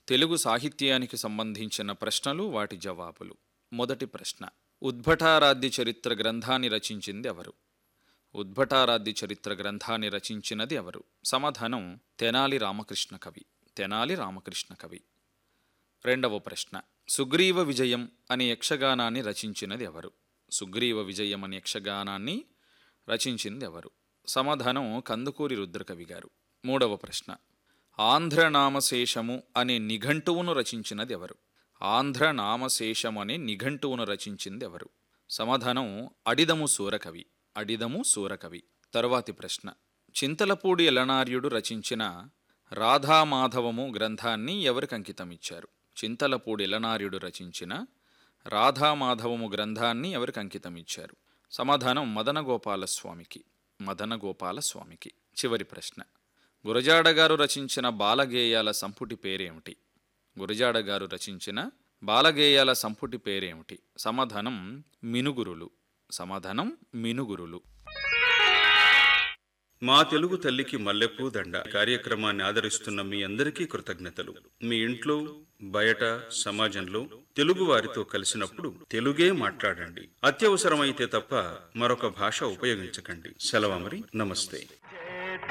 తెలుగు సాహిత్యానికి సంబంధించిన ప్రశ్నలు వాటి జవాబులు మొదటి ప్రశ్న ఉద్భటారాధ్య చరిత్ర గ్రంథాన్ని రచించింది ఎవరు ఉద్భటారాధ్య చరిత్ర గ్రంథాన్ని రచించినది ఎవరు సమాధానం తెనాలి రామకృష్ణ కవి తెనాలి రామకృష్ణ కవి రెండవ ప్రశ్న సుగ్రీవ విజయం అనే యక్షగానాన్ని రచించినది ఎవరు సుగ్రీవ విజయం అనే యక్షగానాన్ని రచించింది ఎవరు సమాధానం కందుకూరి రుద్రకవి గారు మూడవ ప్రశ్న ఆంధ్రనామశేషము అనే నిఘంటువును రచించినది ఎవరు ఆంధ్రనామశేషం అనే నిఘంటువును రచించింది ఎవరు సమాధానం అడిదము సూరకవి అడిదము సూరకవి తరువాతి ప్రశ్న చింతలపూడి ఎలనార్యుడు రచించిన రాధామాధవము గ్రంథాన్ని ఎవరికి అంకితం ఇచ్చారు చింతలపూడి ఎలనార్యుడు రచించిన రాధామాధవము గ్రంథాన్ని ఎవరికి అంకితం ఇచ్చారు సమాధానం మదనగోపాల స్వామికి మదనగోపాల స్వామికి చివరి ప్రశ్న గురజాడ గారు రచించిన బాలగేయాల సంపుటి పేరేమిటి గురజాడ గారు రచించిన బాలగేయాల సంపుటి పేరేమిటి సమాధానం మినుగురులు సమాధానం మినుగురులు మా తెలుగు తల్లికి మల్లెపూ దండ కార్యక్రమాన్ని ఆదరిస్తున్న మీ అందరికీ కృతజ్ఞతలు మీ ఇంట్లో బయట సమాజంలో తెలుగు వారితో కలిసినప్పుడు తెలుగే మాట్లాడండి అత్యవసరమైతే తప్ప మరొక భాష ఉపయోగించకండి సెలవు మరి నమస్తే